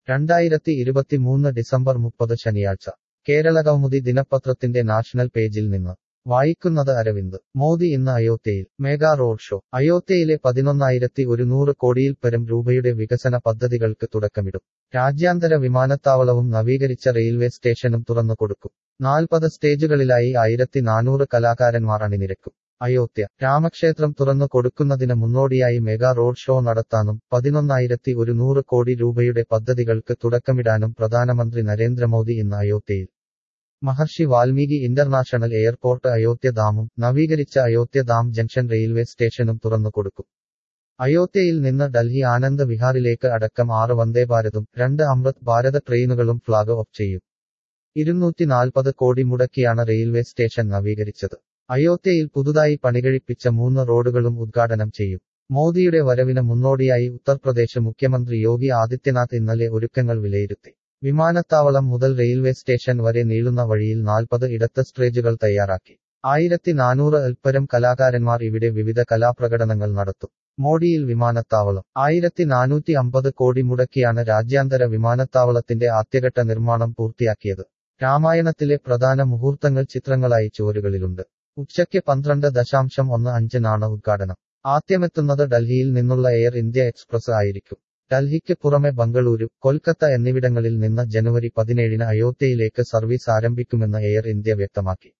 രണ്ടായിരത്തി ഇരുപത്തിമൂന്ന് ഡിസംബർ മുപ്പത് ശനിയാഴ്ച കേരളകൗമുദി ദിനപത്രത്തിന്റെ നാഷണൽ പേജിൽ നിന്ന് വായിക്കുന്നത് അരവിന്ദ് മോദി ഇന്ന് അയോധ്യയിൽ മെഗാ റോഡ് ഷോ അയോധ്യയിലെ പതിനൊന്നായിരത്തി ഒരുന്നൂറ് കോടിയിൽ പരം രൂപയുടെ വികസന പദ്ധതികൾക്ക് തുടക്കമിടും രാജ്യാന്തര വിമാനത്താവളവും നവീകരിച്ച റെയിൽവേ സ്റ്റേഷനും തുറന്നു കൊടുക്കും നാൽപ്പത് സ്റ്റേജുകളിലായി ആയിരത്തി നാനൂറ് കലാകാരന്മാർ അണിനിരക്കും അയോധ്യ രാമക്ഷേത്രം തുറന്നു കൊടുക്കുന്നതിന് മുന്നോടിയായി മെഗാ റോഡ് ഷോ നടത്താനും പതിനൊന്നായിരത്തി ഒരുന്നൂറ് കോടി രൂപയുടെ പദ്ധതികൾക്ക് തുടക്കമിടാനും പ്രധാനമന്ത്രി നരേന്ദ്രമോദി ഇന്ന് അയോധ്യയിൽ മഹർഷി വാൽമീകി ഇന്റർനാഷണൽ എയർപോർട്ട് അയോധ്യ ഡാമും നവീകരിച്ച അയോധ്യ ഡാം ജംഗ്ഷൻ റെയിൽവേ സ്റ്റേഷനും തുറന്നു കൊടുക്കും അയോധ്യയിൽ നിന്ന് ഡൽഹി ആനന്ദ് വിഹാറിലേക്ക് അടക്കം ആറ് വന്ദേഭാരതും രണ്ട് അമൃത് ഭാരത് ട്രെയിനുകളും ഫ്ളാഗ് ഓഫ് ചെയ്യും ഇരുന്നൂറ്റി നാൽപ്പത് കോടി മുടക്കിയാണ് റെയിൽവേ സ്റ്റേഷൻ നവീകരിച്ചത് അയോധ്യയിൽ പുതുതായി പണികഴിപ്പിച്ച മൂന്ന് റോഡുകളും ഉദ്ഘാടനം ചെയ്യും മോദിയുടെ വരവിന് മുന്നോടിയായി ഉത്തർപ്രദേശ് മുഖ്യമന്ത്രി യോഗി ആദിത്യനാഥ് ഇന്നലെ ഒരുക്കങ്ങൾ വിലയിരുത്തി വിമാനത്താവളം മുതൽ റെയിൽവേ സ്റ്റേഷൻ വരെ നീളുന്ന വഴിയിൽ നാൽപ്പത് ഇടത്ത് സ്റ്റേജുകൾ തയ്യാറാക്കി ആയിരത്തി നാനൂറ് അൽപ്പരം കലാകാരന്മാർ ഇവിടെ വിവിധ കലാപ്രകടനങ്ങൾ നടത്തും മോഡിയിൽ വിമാനത്താവളം ആയിരത്തി നാനൂറ്റി അമ്പത് കോടി മുടക്കിയാണ് രാജ്യാന്തര വിമാനത്താവളത്തിന്റെ ആദ്യഘട്ട നിർമ്മാണം പൂർത്തിയാക്കിയത് രാമായണത്തിലെ പ്രധാന മുഹൂർത്തങ്ങൾ ചിത്രങ്ങളായി ചുവരുകളിലുണ്ട് ഉച്ചയ്ക്ക് പന്ത്രണ്ട് ദശാംശം ഒന്ന് അഞ്ചിനാണ് ഉദ്ഘാടനം ആദ്യമെത്തുന്നത് ഡൽഹിയിൽ നിന്നുള്ള എയർ ഇന്ത്യ എക്സ്പ്രസ് ആയിരിക്കും ഡൽഹിക്ക് പുറമെ ബംഗളൂരു കൊൽക്കത്ത എന്നിവിടങ്ങളിൽ നിന്ന് ജനുവരി പതിനേഴിന് അയോധ്യയിലേക്ക് സർവീസ് ആരംഭിക്കുമെന്ന് എയർ ഇന്ത്യ വ്യക്തമാക്കി